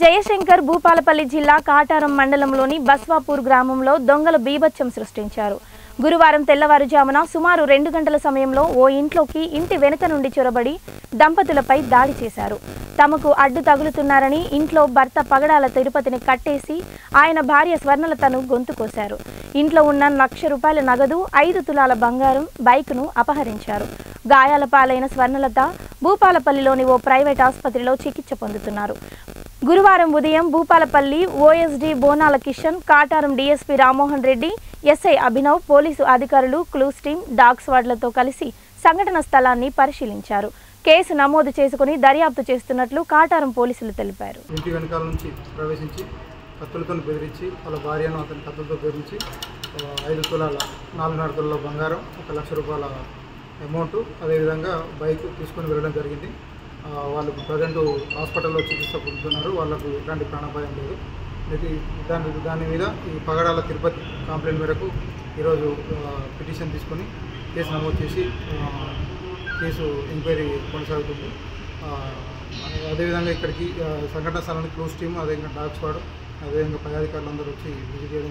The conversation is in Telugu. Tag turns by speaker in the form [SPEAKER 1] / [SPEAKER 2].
[SPEAKER 1] జయశంకర్ భూపాలపల్లి జిల్లా కాటారం మండలంలోని బస్వాపూర్ గ్రామంలో దొంగలు బీభత్సం సృష్టించారు గురువారం తెల్లవారుజామున సుమారు రెండు గంటల సమయంలో ఓ ఇంట్లోకి ఇంటి వెనుక నుండి చొరబడి దంపతులపై దాడి చేశారు తమకు అడ్డు తగులుతున్నారని ఇంట్లో భర్త పగడాల తిరుపతిని కట్టేసి ఆయన భార్య స్వర్ణలతను గొంతు కోశారు ఇంట్లో ఉన్న లక్ష రూపాయల నగదు ఐదు తులాల బంగారం బైక్ను అపహరించారు గాయాల పాలైన స్వర్ణలత భూపాలపల్లిలోని ఓ ప్రైవేట్ ఆసుపత్రిలో చికిత్స పొందుతున్నారు గురువారం ఉదయం Bhupalpally OSD Bonala Kishan Kataram DSP Rammohan Reddy SI Abhinav police అధికారులు క్లూస్ టీం డాగ్ స్వాడ్లతో కలిసి సంఘటన స్థలాన్ని పరిశీలించారు కేసు నమోదు చేసుకుని దర్యాప్తు చేస్తున్నట్లు కాటారం పోలీసులు తెలిపారు
[SPEAKER 2] ఇంటి వెనకాల నుంచి ప్రవేశించి కత్తులతో బెదిరించి వాళ్ళ భార్యను అతని కత్తులతో బెదిరించి ఆ, ఐదు తులాల నాలుగున్నర తులాల బంగారం ఒక లక్ష రూపాయల అమౌంట్ అదేవిధంగా బైక్ తీసుకొని వెళ్ళడం జరిగింది ఆ, వాళ్ళు ప్రజెంట్ హాస్పిటల్లో చికిత్స పొందుతున్నారు వాళ్ళకు ఎలాంటి ప్రాణాపాయం లేదు ఇది దాని దాని మీద ఈ పగడాల తిరుపతి కంప్లైంట్ మేరకు ఈరోజు ఆ, పిటిషన్ తీసుకొని కేసు నమోదు చేసి ఆ, కేసు ఎంక్వైరీ కొనసాగుతుంది ఆ, అదేవిధంగా ఇక్కడికి ఆ, సంఘటన స్థలానికి క్లోజ్ టీమ్ అదేవిధంగా డాగ్ స్క్వాడ్ అదేవిధంగా పై అధికారులు అందరూ వచ్చి విజిట్ చేయడం